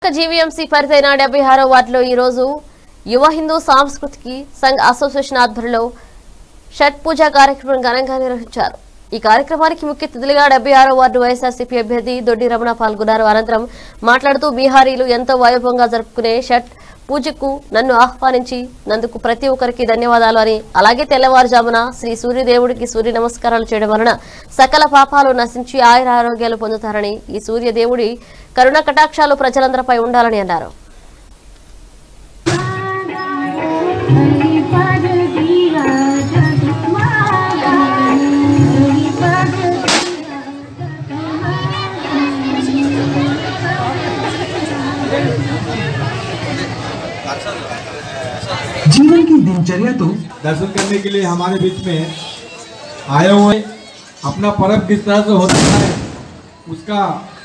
GVMC పరిధైన డెబ్బై ఆరో వార్డులో ఈ రోజు యువ హిందూ సాంస్కృతికి సంఘ్ అసోసియేషన్ ఆధ్వర్యంలో షట్ పూజ కార్యక్రమం ఘనంగా నిర్వహించారు ఈ కార్యక్రమానికి ముఖ్య అతిథులుగా డెబ్బై ఆరో వార్డు వైఎస్ఆర్సీపీ అభ్యర్థి దొడ్డి రమణ పాల్గొన్నారు అనంతరం మాట్లాడుతూ బీహారీలు ఎంతో వైభవంగా జరుపుకునే షట్ పూజకు నన్ను ఆహ్వానించి నందుకు ప్రతి ఒక్కరికి ధన్యవాదాలు అని అలాగే తెల్లవారుజామున శ్రీ సూర్యదేవుడికి సూర్య నమస్కారాలు చేయడం వలన సకల పాపాలు నశించి ఆయుర ఆరోగ్యాలు పొందుతారని ఈ సూర్యదేవుడి కరుణ కటాక్షాలు ప్రజలందరిపై ఉండాలని అన్నారు हरिपद दिया जगमाला हरिपद दिया जीवन की दिनचर्या तो दर्शन करने के लिए हमारे बीच में आए हुए अपना पर्व किस तरह से होता है उसका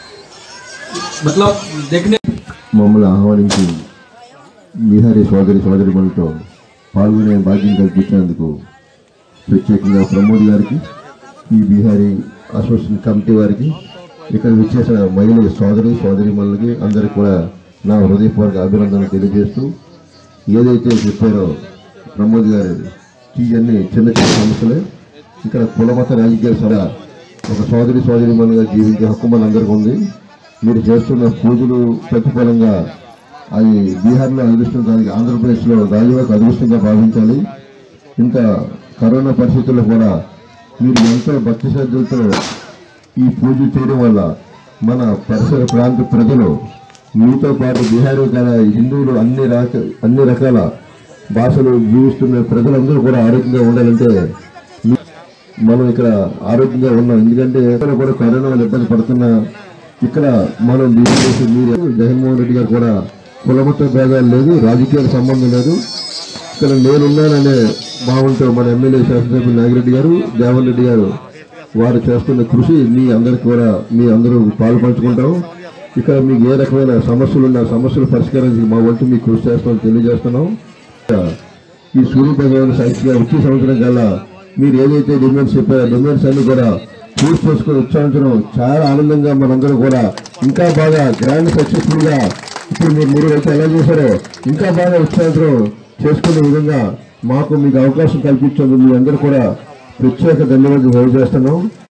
मतलब देखने మమ్మల్ని ఆహ్వానించి బీహారీ సోదరి సోదరిమణులతో పాల్గొనే భాగ్యం కల్పించినందుకు ప్రత్యేకంగా ప్రమోద్ గారికి ఈ బీహారీ అసోసియేషన్ కమిటీ వారికి ఇక్కడ విచ్చేసిన మహిళల సోదరి సోదరిమణులకి అందరికీ కూడా నా హృదయపూర్వక అభినందనలు తెలియజేస్తూ ఏదైతే చెప్పారో ప్రమోద్ గారు ఇవన్నీ చిన్న చిన్న సమస్యలే ఇక్కడ కులమత రాజకీయ సభ ఒక సోదరి సోదరిమణులుగా జీవించే హక్కు మనందరికీ ఉంది మీరు చేస్తున్న పూజలు ప్రతిఫలంగా అది బీహార్లో అదృష్టం కాదు ఆంధ్రప్రదేశ్లో రాజువారికి అదృష్టంగా భావించాలి ఇంత కరోనా పరిస్థితుల్లో కూడా మీరు ఎంతో భక్తి శ్రద్ధలతో ఈ పూజ చేయడం వల్ల మన పరిసర ప్రాంత ప్రజలు మీతో పాటు బీహారీ కాల హిందువులు అన్ని రక అన్ని రకాల భాషలు జీవిస్తున్న ప్రజలందరూ కూడా ఆరోగ్యంగా ఉండాలంటే మీ- మనం ఇక్కడ ఆరోగ్యంగా ఉన్నాం ఎందుకంటే ఎక్కడ కూడా కరోనా వల్ల ఇబ్బంది పడుతున్నా ఇక్కడ మనం దీని చేసి మీరు జగన్మోహన్ రెడ్డి గారు కూడా కులమత భేదాలు లేదు రాజకీయాల సంబంధం లేదు ఇక్కడ నేనున్నాననే భావంతో మన ఎమ్మెల్యే శాసనసభ్యులు నాగిరెడ్డి గారు దేవన్ రెడ్డి గారు వారు చేస్తున్న కృషి మీ అందరికి కూడా మీ అందరూ పాలు పంచుకుంటాం ఇక్కడ మీకు ఏ రకమైన సమస్యలు ఉన్న సమస్యలు పరిష్కరించి మా వంతు మీకు కృషి చేస్తామని తెలియజేస్తున్నాం ఈ సూర్య భగవాన్ సాక్షిగా వచ్చే సంవత్సరం కల్లా మీరు ఏదైతే డిమాండ్స్ చెప్పారో డిమాండ్స్ అన్ని కూడా పూర్తి చేసుకుని ఉత్సాహించడం చాలా ఆనందంగా మనందరూ కూడా ఇంకా బాగా గ్రాండ్ సక్సెస్ఫుల్ గా ఇప్పుడు మీరు మీరు అయితే ఎలా చేశారో ఇంకా బాగా ఉత్సాహించడం చేసుకునే విధంగా మాకు మీకు అవకాశం కల్పించేందుకు మీ అందరూ కూడా ప్రత్యేక ధన్యవాదాలు తెలియజేస్తున్నాం